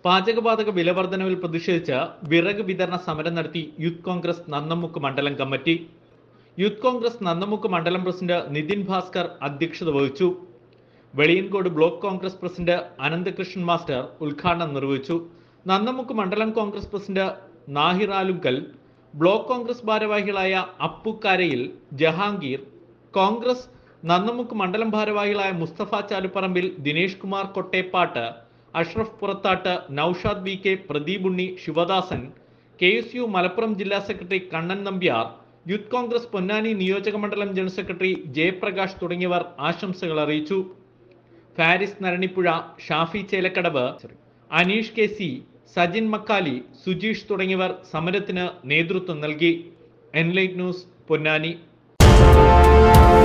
പാചകവാതക വിലവർദ്ധനവിൽ പ്രതിഷേധിച്ച് വിറക് വിതരണ സമരം നടത്തി യൂത്ത് കോൺഗ്രസ് നന്നമുക്ക് മണ്ഡലം കമ്മിറ്റി യൂത്ത് കോൺഗ്രസ് നന്നമുക്ക് മണ്ഡലം പ്രസിഡന്റ് നിതിൻ ഭാസ്കർ അധ്യക്ഷത വഹിച്ചു Veliyankode block Congress president Ananthakrishnan master ഉദ്ഘാടനം നിർവഹിച്ചു നന്നമുക്ക് മണ്ഡലം കോൺഗ്രസ് പ്രസിഡന്റ് നാഹിർ ആലുങ്കൽ ബ്ലോക്ക് കോൺഗ്രസ് ഭാരവാഹികളായ അപ്പുക്കാരയിൽ ജഹാംഗീർ കോൺഗ്രസ് നന്നമുക്ക് മണ്ഡലം ഭാരവാഹികളായ Musthafa Chaluparambil Dinesh Kumar Kottepattu Ashraf Purathattu Noushad V K Pradeep Unni Sivadasan K S U Malappuram ജില്ലാ സെക്രട്ടറി കണ്ണൻ നമ്പ്യാർ യൂത്ത് കോൺഗ്രസ് പൊന്നാനി നിയോജക മണ്ഡലം ജനറൽ സെക്രട്ടറി ജയപ്രകാശ് തുടങ്ങിയവർ ആശംസകൾ അറിയിച്ചു ഫാരിസ് നരണിപ്പുഴ ഷാഫി ചേലക്കടവ് അനീഷ് കെ സി സജിൻ മക്കാലി സുജീഷ് തുടങ്ങിയവർ സമരത്തിന് നേതൃത്വം നൽകി എൻലൈറ്റ് ന്യൂസ് പൊന്നാനി